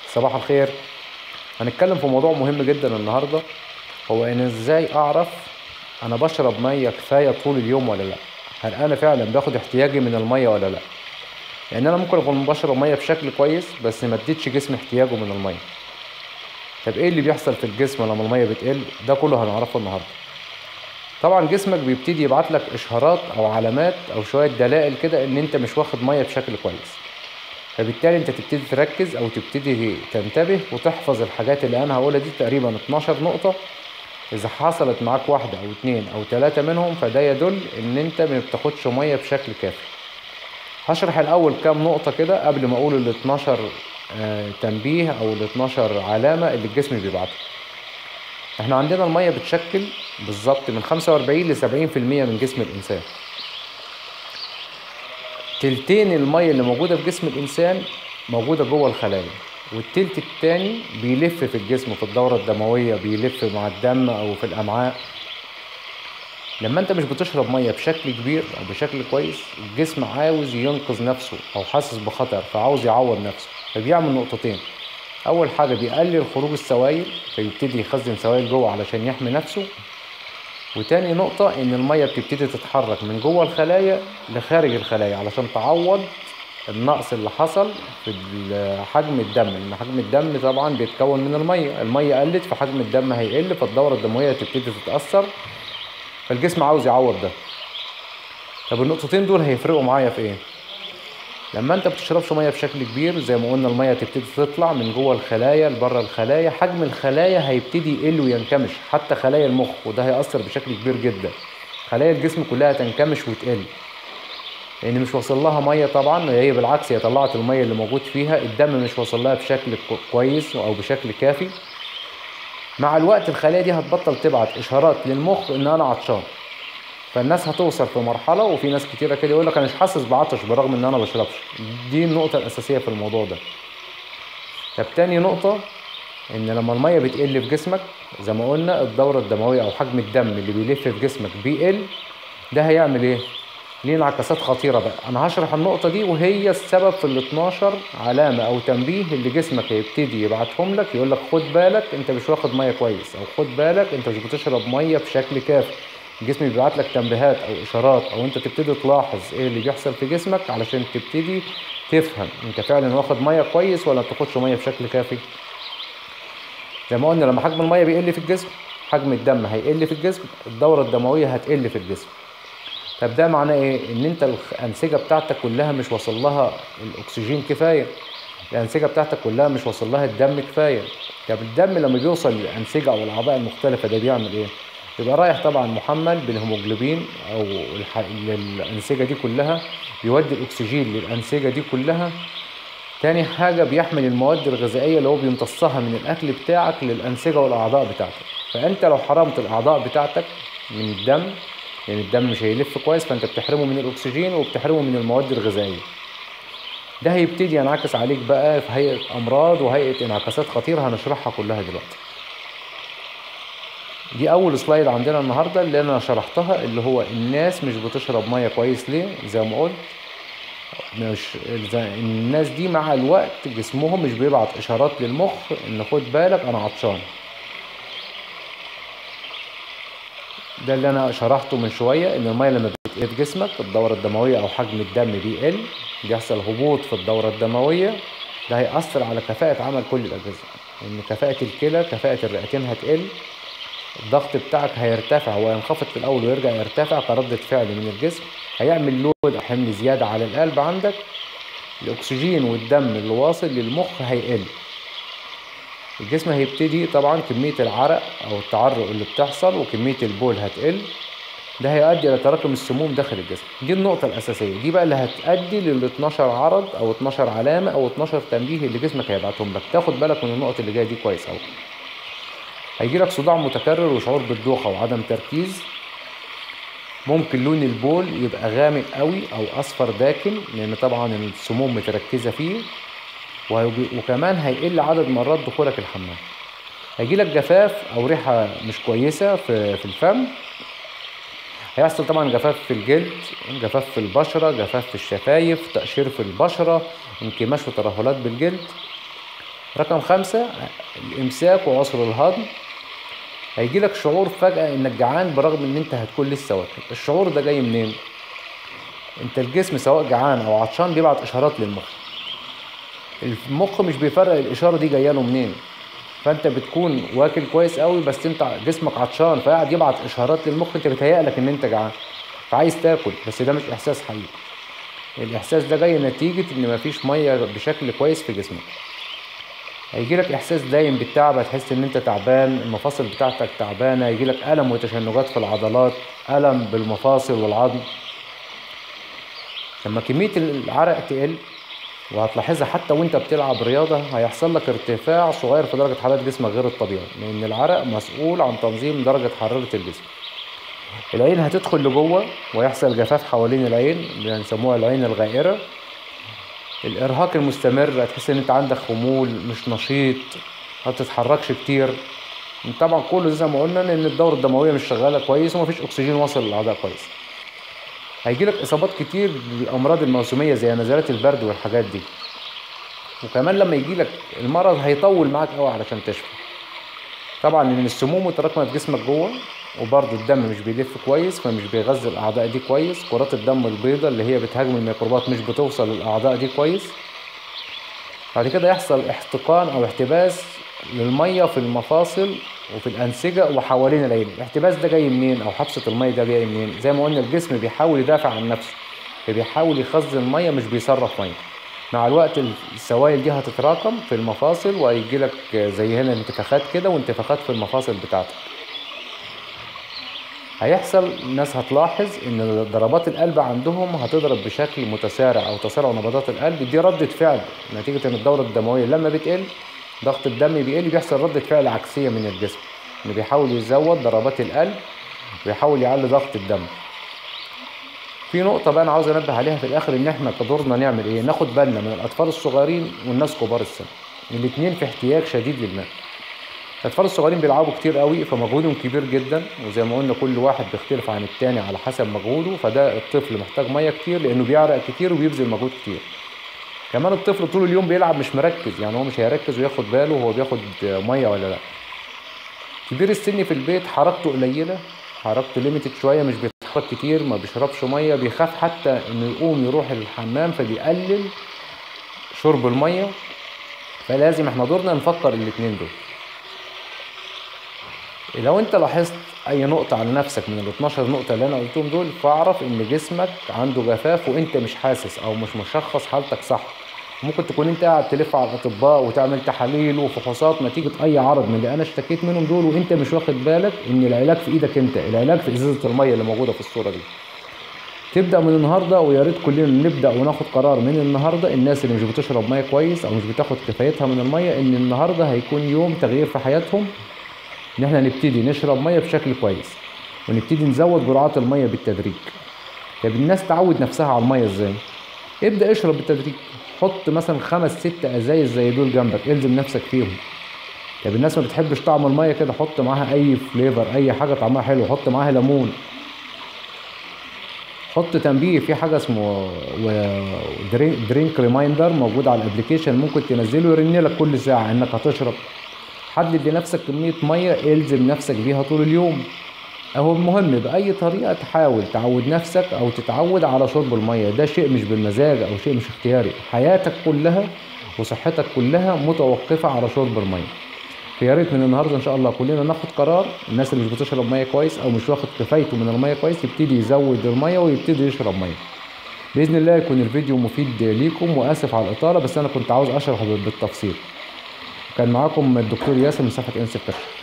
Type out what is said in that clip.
صباح الخير هنتكلم في موضوع مهم جدا النهارده هو ان ازاي اعرف انا بشرب ميه كفايه طول اليوم ولا لا هل انا فعلا باخد احتياجي من الميه ولا لا لان انا ممكن اكون بشرب ميه بشكل كويس بس ما اديتش جسمي احتياجه من الميه طب ايه اللي بيحصل في الجسم لما الميه بتقل ده كله هنعرفه النهارده طبعا جسمك بيبتدي يبعت لك اشهارات او علامات او شويه دلائل كده ان انت مش واخد ميه بشكل كويس فبالتالي انت تبتدي تركز او تبتدي تنتبه وتحفظ الحاجات اللي انا هقولها دي تقريبا 12 نقطة اذا حصلت معاك واحدة او اتنين او تلاتة منهم فده يدل ان انت ما بتاخدش مية بشكل كافي هشرح الاول كام نقطة كده قبل ما اقول ال 12 آه، تنبيه او ال 12 علامة اللي الجسم بيبعتها احنا عندنا المية بتشكل بالظبط من 45 ل 70% من جسم الانسان تلتين المية اللي موجودة في جسم الإنسان موجودة جوه الخلايا والتلت التاني بيلف في الجسم في الدورة الدموية بيلف مع الدم أو في الأمعاء لما انت مش بتشرب مية بشكل كبير أو بشكل كويس الجسم عاوز ينقذ نفسه أو حاسس بخطر فعاوز يعوض نفسه فبيعمل نقطتين أول حاجة بيقلل خروج السوائل فيبتدي يخزن سوائل جوه علشان يحمي نفسه وتاني نقطة إن المية بتبتدي تتحرك من جوه الخلايا لخارج الخلايا علشان تعوض النقص اللي حصل في ال- حجم الدم لأن حجم الدم طبعا بيتكون من المية المية قلت فحجم الدم هيقل فالدورة الدموية تبتدي تتأثر فالجسم عاوز يعوض ده طب النقطتين دول هيفرقوا معايا في ايه؟ لما انت بتشربش ميه بشكل كبير زي ما قلنا الميه تبتدي تطلع من جوه الخلايا لبره الخلايا حجم الخلايا هيبتدي يقل وينكمش حتى خلايا المخ وده هيأثر بشكل كبير جدا خلايا الجسم كلها تنكمش وتقل لان مش واصل لها ميه طبعا هي بالعكس هي طلعت الميه اللي موجود فيها الدم مش واصل لها بشكل كو- كويس او بشكل كافي مع الوقت الخلايا دي هتبطل تبعت اشارات للمخ ان انا عطشان فالناس هتوصل في مرحله وفي ناس كتيره كده يقول لك انا مش حاسس بعطش برغم ان انا ما بشربش دي النقطه الاساسيه في الموضوع ده طب تاني نقطه ان لما الميه بتقل في جسمك زي ما قلنا الدوره الدمويه او حجم الدم اللي بيلف في جسمك بيقل ده هيعمل ايه ليه انعكاسات خطيره بقى انا هشرح النقطه دي وهي السبب في ال 12 علامه او تنبيه اللي جسمك هيبتدي يبعتهم لك يقول لك خد بالك انت مش واخد ميه كويس او خد بالك انت مش بتشرب ميه بشكل كافي الجسم بيبعت لك تنبيهات او اشارات او انت تبتدي تلاحظ ايه اللي بيحصل في جسمك علشان تبتدي تفهم انت فعلا واخد ميه كويس ولا ما بتاخدش ميه بشكل كافي زي ما قلنا لما حجم الميه بيقل في الجسم حجم الدم هيقل في الجسم الدوره الدمويه هتقل في الجسم طب ده معناه ايه ان انت الانسجه بتاعتك كلها مش واصل لها الاكسجين كفايه الانسجه بتاعتك كلها مش واصل لها الدم كفايه طب الدم لما بيوصل للانسجه او الاعضاء المختلفه ده بيعمل ايه بيبقى رايح طبعا محمل بالهيموجلوبين او الح... الانسجه دي كلها بيودي الاكسجين للانسجه دي كلها تاني حاجة بيحمل المواد الغذائية اللي هو بيمتصها من الأكل بتاعك للأنسجة والأعضاء بتاعتك فأنت لو حرمت الأعضاء بتاعتك من الدم يعني الدم مش هيلف كويس فأنت بتحرمه من الأكسجين وبتحرمه من المواد الغذائية ده هيبتدي ينعكس عليك بقى في هيئة أمراض وهيئة انعكاسات خطيرة هنشرحها كلها دلوقتي دي أول سلايد عندنا النهاردة اللي أنا شرحتها اللي هو الناس مش بتشرب مية كويس ليه زي ما قلت مش زي- الناس دي مع الوقت جسمهم مش بيبعت اشارات للمخ ان خد بالك انا عطشان ده اللي انا شرحته من شويه ان الميه لما بتقل في جسمك الدوره الدمويه او حجم الدم بيقل بيحصل هبوط في الدوره الدمويه ده هيأثر على كفاءة عمل كل الأجهزة إن كفاءة الكلى كفاءة الرئتين هتقل الضغط بتاعك هيرتفع هو ينخفض في الأول ويرجع يرتفع كردة فعل من الجسم هيعمل لود أو حمل زيادة على القلب عندك الأكسجين والدم اللي واصل للمخ هيقل الجسم هيبتدي طبعا كمية العرق أو التعرق اللي بتحصل وكمية البول هتقل ده هيؤدي إلى تراكم السموم داخل الجسم دي النقطة الأساسية دي بقى اللي هتؤدي لل 12 عرض أو 12 علامة أو 12 تنبيه اللي جسمك هيبعتهم لك تاخد بالك من النقط اللي جاية دي كويس أوي هيجيلك صداع متكرر وشعور بالدوخة وعدم تركيز ممكن لون البول يبقى غامق قوي او اصفر داكن لان طبعا السموم متركزه فيه وهيجي- وكمان هيقل عدد مرات دخولك الحمام هيجيلك جفاف او ريحه مش كويسه في في الفم هيحصل طبعا جفاف في الجلد جفاف في البشره جفاف في الشفايف تقشير في البشره انكماش وترهلات بالجلد رقم خمسة الامساك وعسر الهضم هيجيلك شعور فجأة انك جعان برغم ان انت هتكون لسه واكل الشعور ده جاي منين انت الجسم سواء جعان او عطشان بيبعت اشارات للمخ المخ مش بيفرق الاشاره دي جايه له منين فانت بتكون واكل كويس قوي بس انت جسمك عطشان فقاعد يبعت اشارات للمخ انت بيتهيألك ان انت جعان فعايز تاكل بس ده مش احساس حقيقي الاحساس ده جاي نتيجه ان مفيش ميه بشكل كويس في جسمك هيجيلك احساس دايم بالتعب هتحس ان انت تعبان المفاصل بتاعتك تعبانه هيجيلك الم وتشنجات في العضلات الم بالمفاصل والعظم لما كميه العرق تقل وهتلاحظها حتى وانت بتلعب رياضه هيحصل لك ارتفاع صغير في درجه حراره جسمك غير الطبيعي لان العرق مسؤول عن تنظيم درجه حراره الجسم العين هتدخل لجوه ويحصل جفاف حوالين العين بنسموها العين الغائره الارهاق المستمر هتحس ان انت عندك خمول مش نشيط ما بتتحركش كتير طبعا كله زي ما قلنا ان الدوره الدمويه مش شغاله كويس ومفيش اكسجين واصل للاعضاء كويس هيجيلك اصابات كتير بالامراض الموسميه زي نزلات البرد والحاجات دي وكمان لما يجيلك المرض هيطول معاك قوي علشان تشفى طبعا ان السموم متراكمه في جسمك جوه وبرضه الدم مش بيلف كويس فمش بيغذي الاعضاء دي كويس كرات الدم البيضاء اللي هي بتهاجم الميكروبات مش بتوصل للاعضاء دي كويس بعد كده يحصل احتقان او احتباس للميه في المفاصل وفي الانسجه وحوالين العين الاحتباس ده جاي منين او حبسه الميه ده جاي منين زي ما قلنا الجسم بيحاول يدافع عن نفسه فبيحاول يخزن ميه مش بيصرف ميه مع الوقت السوائل دي هتتراكم في المفاصل وهيجي لك زي هنا انتفاخات كده وانتفاخات في المفاصل بتاعتك هيحصل الناس هتلاحظ ان ضربات القلب عندهم هتضرب بشكل متسارع او تسارع نبضات القلب دي ردة فعل نتيجة ان الدورة الدموية لما بتقل ضغط الدم بيقل بيحصل ردة فعل عكسية من الجسم انه بيحاول يزود ضربات القلب ويحاول يعلي ضغط الدم في نقطة بقى أنا عاوز أنبه عليها في الآخر إن إحنا كدورنا نعمل إيه؟ ناخد بالنا من الأطفال الصغيرين والناس كبار السن. الاتنين في احتياج شديد للماء. الأطفال الصغيرين بيلعبوا كتير قوي فمجهودهم كبير جدا وزي ما قلنا كل واحد بيختلف عن التاني على حسب مجهوده فده الطفل محتاج مية كتير لأنه بيعرق كتير وبيبذل مجهود كتير. كمان الطفل طول اليوم بيلعب مش مركز يعني هو مش هيركز وياخد باله وهو بياخد مية ولا لأ. كبير السن في البيت حركته قليلة حركته ليميتد شوية مش بيتحرك كتير ما بيشربش مية بيخاف حتى إنه يقوم يروح الحمام فبيقلل شرب المية فلازم احنا دورنا نفكر الاتنين دول لو انت لاحظت اي نقطة على نفسك من ال 12 نقطة اللي انا قلتهم دول فاعرف ان جسمك عنده جفاف وانت مش حاسس او مش مشخص حالتك صح ممكن تكون انت قاعد تلف على الاطباء وتعمل تحاليل وفحوصات نتيجة اي عرض من اللي انا اشتكيت منهم دول وانت مش واخد بالك ان العلاج في ايدك انت العلاج في ازازة المية اللي موجودة في الصورة دي تبدا من النهارده ويا ريت كلنا نبدا وناخد قرار من النهارده الناس اللي مش بتشرب ميه كويس او مش بتاخد كفايتها من الميه ان النهارده هيكون يوم تغيير في حياتهم ان احنا نبتدي نشرب ميه بشكل كويس ونبتدي نزود جرعات الميه بالتدريج طب الناس تعود نفسها على الميه ازاي ابدا اشرب بالتدريج حط مثلا خمس ست ازايز زي دول جنبك الزم نفسك فيهم طب الناس ما بتحبش طعم الميه كده حط معاها اي فليفر اي حاجه طعمها حلو حط معاها ليمون حط تنبيه في حاجه اسمه درينك ريمايندر موجود على الابلكيشن ممكن تنزله يرن لك كل ساعه انك هتشرب حدد لنفسك كميه ميه الزم نفسك بيها طول اليوم اهو المهم باي طريقه تحاول تعود نفسك او تتعود على شرب الميه ده شيء مش بالمزاج او شيء مش اختياري حياتك كلها وصحتك كلها متوقفه على شرب الميه فيا ريت من النهارده ان شاء الله كلنا ناخد قرار الناس اللي مش بتشرب ميه كويس او مش واخد كفايته من الميه كويس يبتدي يزود الميه ويبتدي يشرب ميه باذن الله يكون الفيديو مفيد ليكم واسف على الاطاله بس انا كنت عاوز اشرح بالتفصيل كان معاكم الدكتور ياسر من صفحه انسب